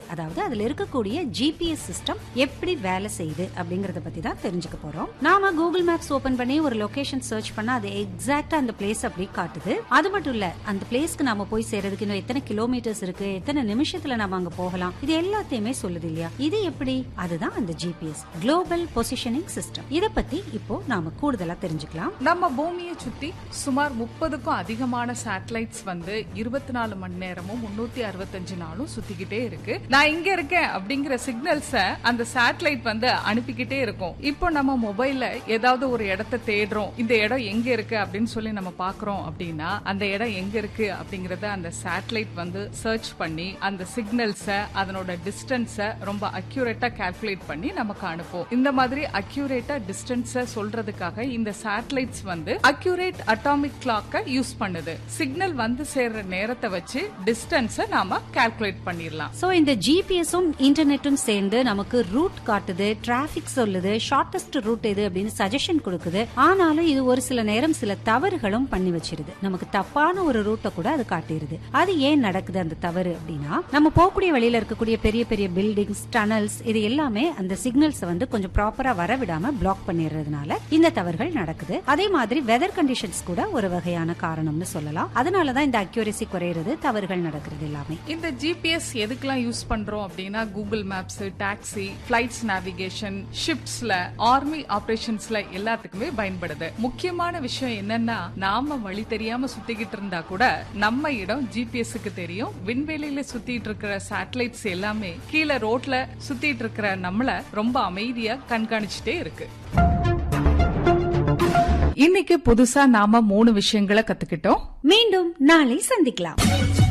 அதாவது அதுல இருக்கக்கூடிய ஜிபிஎஸ் சிஸ்டம் எப்படி வேலை செய்யுது அப்படிங்கறத பத்தி தான் தெரிஞ்சுக்க போறோம் நாம கூகுள் மேப்ஸ் ஓபன் பண்ணி ஒரு லொகேஷன் சர்ச் பண்ணா அது எக்ஸாக்டா அந்த பிளேஸ் அப்படி காட்டுது அது மட்டும் இல்ல அந்த பிளேஸ்க்கு நாம போய் சேர்றதுக்கு இன்னும் எத்தனை கிலோமீட்டர்ஸ் இருக்கு எத்தனை நிமிஷத்துல நாம அங்க போகலாம் இது எல்லாத்தையுமே சொல்லுது இல்லையா இது எப்படி அதுதான் அந்த ஜிபிஎஸ் குளோபல் பொசிஷனிங் சிஸ்டம் இத பத்தி இப்போ நாம கூடுதலா தெரிஞ்சுக்கலாம் நம்ம பூமியை சுத்தி சுமார் முப்பதுக்கும் அதிகமான சேட்டலைட்ஸ் வந்து இருபத்தி நாலு மணி நேரமும் முன்னூத்தி அறுபத்தஞ்சு நாளும் சுத்திக்கிட்டே இருக்கு நான் இங்க இருக்கேன் அப்படிங்கிற சிக்னல்ஸ அந்த சேட்டலைட் வந்து அனுப்பிக்கிட்டே இருக்கும் இப்போ நம்ம மொபைல்ல ஏதாவது ஒரு இடத்த தேடுறோம் இந்த இடம் எங்க இருக்கு அப்படின்னு சொல்லி நம்ம பாக்குறோம் அப்படின்னா அந்த இடம் எங்க இருக்கு அப்படிங்கறத அந்த சேட்டலைட் வந்து சர்ச் பண்ணி அந்த சிக்னல்ஸ அதனோட டிஸ்டன்ஸ ரொம்ப அக்யூரேட்டா கால்குலேட் பண்ணி நமக்கு அனுப்பும் இந்த மாதிரி அக்யூரேட்டா டிஸ்டன்ஸ சொல்றதுக்காக இந்த சேட்டலைட்ஸ் வந்து அக்யூரேட் அட்டாமிக் கிளாக்க யூஸ் பண்ணுது சிக்னல் வந்து சேர்ற நேரத்தை வச்சு டிஸ்டன்ஸ நாம கால்குலேட் பண்ணிடலாம் சோ இந்த ஜிபிஎஸும் இன்டர்நெட்டும் சேர்ந்து நமக்கு ரூட் காட்டுது டிராபிக் சொல்லுது ஷார்டஸ்ட் ரூட் எது அப்படின்னு சஜஷன் கொடுக்குது ஆனாலும் இது ஒரு சில நேரம் சில தவறுகளும் பண்ணி வச்சிருது நமக்கு தப்பான ஒரு ரூட்டை கூட அது காட்டிடுது அது ஏன் நடக்குது அந்த தவறு அப்படின்னா நம்ம போகக்கூடிய வழியில இருக்கக்கூடிய பெரிய பெரிய பில்டிங்ஸ் டனல்ஸ் இது எல்லாமே அந்த சிக்னல்ஸ் வந்து கொஞ்சம் ப்ராப்பரா வர விடாம பிளாக் பண்ணிடுறதுனால இந்த தவறுகள் நடக்குது அதே மாதிரி வெதர் கண்டிஷன்ஸ் கூட ஒரு வகையான காரணம்னு சொல்லலாம் அதனாலதான் இந்த அக்யூரசி குறையிறது தவறுகள் நடக்கிறது எல்லாமே இந்த ஜிபிஎஸ் எதுக்கெல்லாம் யூஸ் பண்றோம் அப்படின்னா Google maps taxi flights navigation ஷிப்ஸ்ல ஆர்மி ஆபரேஷன்ஸ்ல எல்லாத்துக்குமே பயன்படுது முக்கியமான விஷயம் என்னன்னா நாம வழி தெரியாம சுத்திக்கிட்டு இருந்தா கூட நம்ம இடம் ஜிபிஎஸ்க்கு தெரியும் விண்வெளியில சுத்திட்டு இருக்கிற சேட்டலைட்ஸ் எல்லாமே கீழே ரோட்ல சுத்திட்டு இருக்கிற நம்மள ரொம்ப அமைதியா கண்காணிச்சுட்டே இருக்கு இன்னைக்கு புதுசா நாம மூணு விஷயங்களை கத்துக்கிட்டோம் மீண்டும் நாளை சந்திக்கலாம்